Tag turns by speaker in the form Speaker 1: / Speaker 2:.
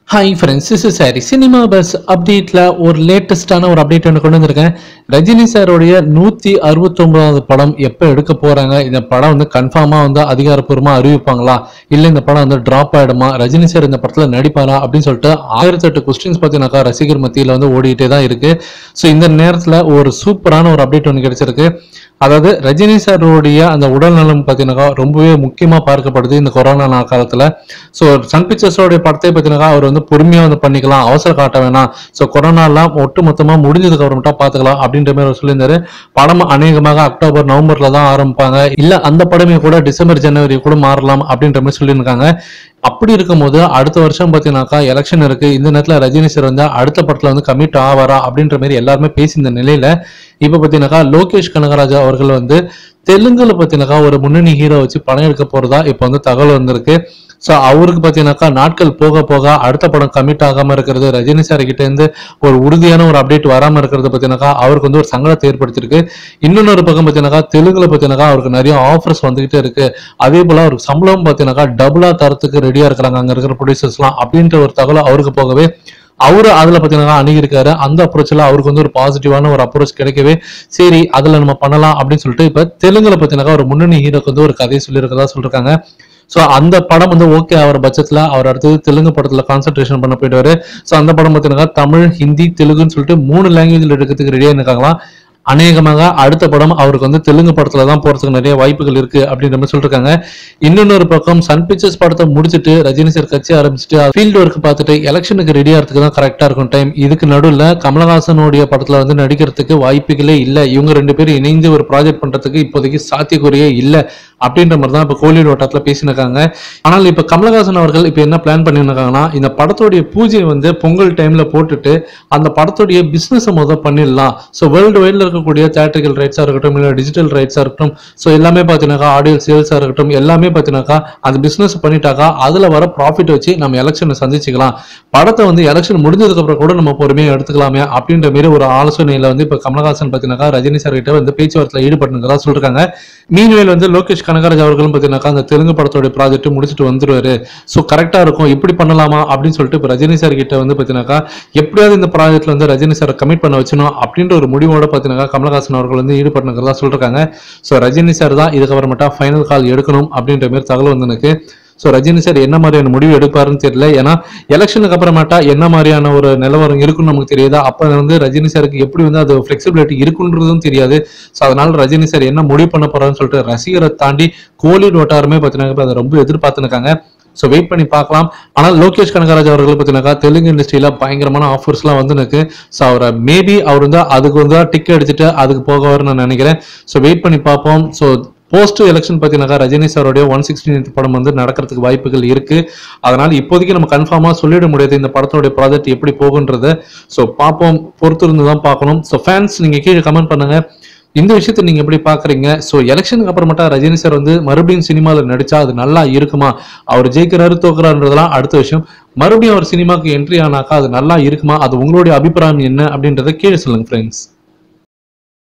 Speaker 1: hi friends this is சாரி cinema buzz அப்டேட்டில் ஒரு லேட்டஸ்டான ஒரு அப்டேட் ஒன்று கொண்டு வந்திருக்கேன் ரஜினி சாரோடைய நூற்றி அறுபத்தொன்பதாவது படம் எப்போ எடுக்க போகிறாங்க இந்த படம் வந்து கன்ஃபார்மாக வந்து அதிகாரப்பூர்வமாக அறிவிப்பாங்களா இல்லை இந்த படம் வந்து ட்ராப் ஆகிடுமா ரஜினி சார் இந்த படத்தில் நடிப்பாரா அப்படின்னு சொல்லிட்டு ஆயிரத்தெட்டு கொஸ்டின்ஸ் பார்த்தீங்கன்னாக்கா ரசிகர் மத்தியில் வந்து ஓடிட்டே தான் இருக்குது ஸோ இந்த நேரத்தில் ஒரு சூப்பரான ஒரு அப்டேட் ஒன்று கிடைச்சிருக்கு அதாவது ரஜினி சாரோடைய அந்த உடல் நலம் பார்த்தீங்கன்னாக்கா ரொம்பவே முக்கியமாக பார்க்கப்படுது இந்த கொரோனா நா காலத்தில் ஸோ சன் பிக்சர்ஸோடைய படத்தை பார்த்தீங்கன்னாக்கா அவர் வந்து பொறுமையாக வந்து பண்ணிக்கலாம் அவசர காட்ட வேணாம் ஸோ கொரோனாலாம் ஒட்டு மொத்தமாக முடிஞ்சதுக்கு அப்புறமேட்டா பார்த்துக்கலாம் அப்படின்ற மாதிரி அவர் சொல்லியிருந்தாரு படம் அநேகமாக அக்டோபர் நவம்பர்ல தான் ஆரம்பிப்பாங்க இல்லை அந்த படமே கூட டிசம்பர் ஜனவரி கூட மாறலாம் அப்படின்ற மாதிரி சொல்லியிருக்காங்க அப்படி இருக்கும்போது அடுத்த வருஷம் பார்த்தீங்கன்னாக்கா எலெக்ஷன் இருக்கு இந்த நேரத்தில் ரஜினி சார் வந்து அடுத்த படத்தில் வந்து கமிட் ஆவாரா அப்படின்ற மாதிரி எல்லாருமே பேசியிருந்த நிலையில இப்போ பார்த்தீங்கன்னாக்கா லோகேஷ் கனகராஜா அவர்கள் வந்து தெலுங்குல பார்த்தீங்கன்னாக்கா ஒரு முன்னணி ஹீரோ வச்சு படம் எடுக்க போறதா இப்போ வந்து தகவல் வந்திருக்கு ஸோ அவருக்கு பார்த்தீங்கன்னாக்கா நாட்கள் போக போக அடுத்த படம் கமிட் ஆகாம இருக்கிறது ரஜினி சார் கிட்ட இருந்து ஒரு உறுதியான ஒரு அப்டேட் வராம இருக்கிறது பார்த்தீங்கன்னாக்கா அவருக்கு வந்து ஒரு சங்கடத்தை ஏற்படுத்தியிருக்கு இன்னொரு பக்கம் பார்த்தீங்கன்னாக்கா தெலுங்குல பார்த்தீங்கன்னாக்கா அவருக்கு நிறைய ஆஃபர்ஸ் வந்துகிட்டே இருக்கு அதே போல அவருக்கு சம்பளம் பார்த்தீங்கன்னாக்கா டபுளா தரத்துக்கு ரெடியா இருக்கிறாங்க அங்க இருக்கிற ப்ரொடியூசர்ஸ்லாம் அப்படின்ற ஒரு தகவல் அவருக்கு போகவே அவரு அதுல பாத்தீங்கன்னா அணுகிருக்காரு அந்த அப்ரோச்ல அவருக்கு வந்து ஒரு பாசிட்டிவான ஒரு அப்ரோச் கிடைக்கவே சரி அதுல நம்ம பண்ணலாம் அப்படின்னு சொல்லிட்டு இப்ப தெலுங்குல பாத்தீங்கன்னா ஒரு முன்னணி ஹீரோக்கு வந்து ஒரு கதையை சொல்லியிருக்கதா சொல்லிருக்காங்க ஸோ அந்த படம் வந்து ஓகே ஆகிற பட்சத்தில் அவர் அடுத்தது தெலுங்கு படத்தில் கான்சென்ட்ரேஷன் பண்ண போயிடுவாரு ஸோ அந்த படம் பார்த்தீங்கன்னா தமிழ் ஹிந்தி தெலுங்குன்னு சொல்லிட்டு மூணு லாங்குவேஜில் எடுக்கிறதுக்கு ரெடியாக இருக்காங்களாம் அநேகமாக அடுத்த படம் அவருக்கு வந்து தெலுங்கு படத்துல தான் போறதுக்கு நிறைய வாய்ப்புகள் இருக்கு அப்படின்ற மாதிரி சொல்லிருக்காங்க இன்னொரு பக்கம் சன் பிக்சர்ஸ் படத்தை முடிச்சுட்டு ரஜினி சார் கட்சி ஆரம்பிச்சுட்டு ஃபீல்டு ஒர்க் பார்த்துட்டு எலெக்ஷனுக்கு ரெடி ஆகிறதுக்கு தான் கரெக்டா இருக்கும் டைம் இதுக்கு நடுவில் கமலஹாசனுடைய படத்துல வந்து நடிக்கிறதுக்கு வாய்ப்புகளே இல்லை இவங்க ரெண்டு பேரும் இணைந்து ஒரு ப்ராஜெக்ட் பண்றதுக்கு இப்போதைக்கு சாத்தியக்குறையே இல்லை அப்படின்ற மாதிரி தான் இப்போ கோலிவுட் வட்டத்தில் பேசினிருக்காங்க ஆனால் இப்போ கமலஹாசன் அவர்கள் இப்போ என்ன பிளான் பண்ணியிருக்காங்கன்னா இந்த படத்தோடைய பூஜை வந்து பொங்கல் டைம்ல போட்டுட்டு அந்த படத்தோடைய பிசினஸை முதல் பண்ணிடலாம் ஸோ வேர்ல்டு வைடில் இருக்கக்கூடிய தேட்டரிக்கல் ரைட்ஸாக இருக்கட்டும் இல்லை டிஜிட்டல் ரைட்ஸாக இருக்கட்டும் ஸோ எல்லாமே பார்த்தீங்கன்னாக்கா ஆடியோ சேல்ஸாக இருக்கட்டும் எல்லாமே பார்த்தீங்கன்னாக்கா அந்த பிஸ்னஸ் பண்ணிட்டாக்கா அதில் வர ப்ராஃபிட் வச்சு நம்ம எலெக்ஷனை சந்திச்சுக்கலாம் படத்தை வந்து எலெக்ஷன் முடிஞ்சதுக்கு அப்புறம் கூட நம்ம பொறுமையாக எடுத்துக்கலாமே அப்படின்ற மாதிரி ஒரு ஆலோசனையில் வந்து இப்போ கமலஹாசன் பார்த்தீங்கன்னாக்கா ரஜினி சார் கிட்ட வந்து பேச்சுவார்த்தையில் ஈடுபட்டுங்கிறதா சொல்லிருக்காங்க மீன்வேல் வந்து லோகேஷ் கனகராஜ் அவர்களும் பார்த்தீங்கன்னாக்கா அந்த தெலுங்கு படத்தோட ப்ராஜெக்ட் முடிச்சுட்டு வந்துருவாரு ஸோ கரெக்டாக இருக்கும் இப்படி பண்ணலாமா அப்படின்னு சொல்லிட்டு இப்போ ரஜினி சார் கிட்ட வந்து பார்த்தீங்கன்னாக்கா எப்படியாவது இந்த ப்ராஜெக்ட்ல வந்து ரஜினி சாரை கமிட் பண்ண வச்சணும் அப்படின்ற ஒரு முடிவோட பார்த்தீங்கன்னா கமலஹாசன் அவர்கள் வந்து ஈடுபட்டுங்கிறதா சொல்லிருக்காங்க ஸோ ரஜினி சார் தான் இதுக்கப்புறமேட்டா ஃபைனல் கால் எடுக்கணும் அப்படின்ற மாதிரி தகவல் வந்து எனக்கு ஸோ ரஜினி சார் என்ன மாதிரியான முடிவு எடுப்பாருன்னு தெரியல ஏன்னா எலெக்ஷனுக்கு அப்புறமேட்டா என்ன மாதிரியான ஒரு நிலவரம் இருக்குன்னு நமக்கு தெரியுதா அப்போ வந்து ரஜினி சாருக்கு எப்படி வந்து அது ஃபிளெக்சிபிலிட்டி இருக்குன்றதும் தெரியாது ஸோ அதனால ரஜினி சார் என்ன முடிவு பண்ண போறாருன்னு சொல்லிட்டு ரசிகரை தாண்டி கோலிவுட் வட்டாரமே பார்த்தீங்கன்னா அதை ரொம்ப எதிர்பார்த்துருக்காங்க ஸோ வெயிட் பண்ணி பார்க்கலாம் ஆனால் லோகேஷ் கனகராஜ் அவர்கள் பார்த்தீங்கன்னாக்கா தெலுங்கு இண்டஸ்ட்ரியில பயங்கரமான ஆஃபர்ஸ்லாம் வந்து எனக்கு ஸோ அவரை மேபி அவர் வந்து அதுக்கு வந்து டிக்கெட் அடிச்சுட்டு அதுக்கு போகவார்னு நான் நினைக்கிறேன் ஸோ வெயிட் பண்ணி பார்ப்போம் ஸோ போஸ்ட் எலெக்ஷன் பார்த்தீங்கன்னாக்கா ரஜினி சாரோடைய ஒன் சிக்ஸ்டீன் படம் வந்து நடக்கிறதுக்கு வாய்ப்புகள் இருக்கு அதனால இப்போதைக்கு நம்ம கன்ஃபார்மாக சொல்லிட முடியாது இந்த படத்தோடைய ப்ராஜெக்ட் எப்படி போகுன்றத ஸோ பார்ப்போம் பொறுத்து இருந்து தான் பார்க்கணும் ஸோ ஃபேன்ஸ் நீங்கள் கீழே கமெண்ட் பண்ணுங்க இந்த விஷயத்தை நீங்க எப்படி பாக்குறீங்க ஸோ எலெக்ஷனுக்கு அப்புறமேட்டா ரஜினி சார் வந்து மறுபடியும் சினிமாவில் நடிச்சா அது நல்லா இருக்குமா அவர் ஜெயிக்கிறாரு தோக்குறாருன்றதெல்லாம் அடுத்த விஷயம் மறுபடியும் அவர் சினிமாக்கு என்ட்ரி ஆனாக்கா அது நல்லா இருக்குமா அது உங்களுடைய அபிப்பிராயம் என்ன அப்படின்றத கீழே சொல்லுங்க ஃப்ரெண்ட்ஸ்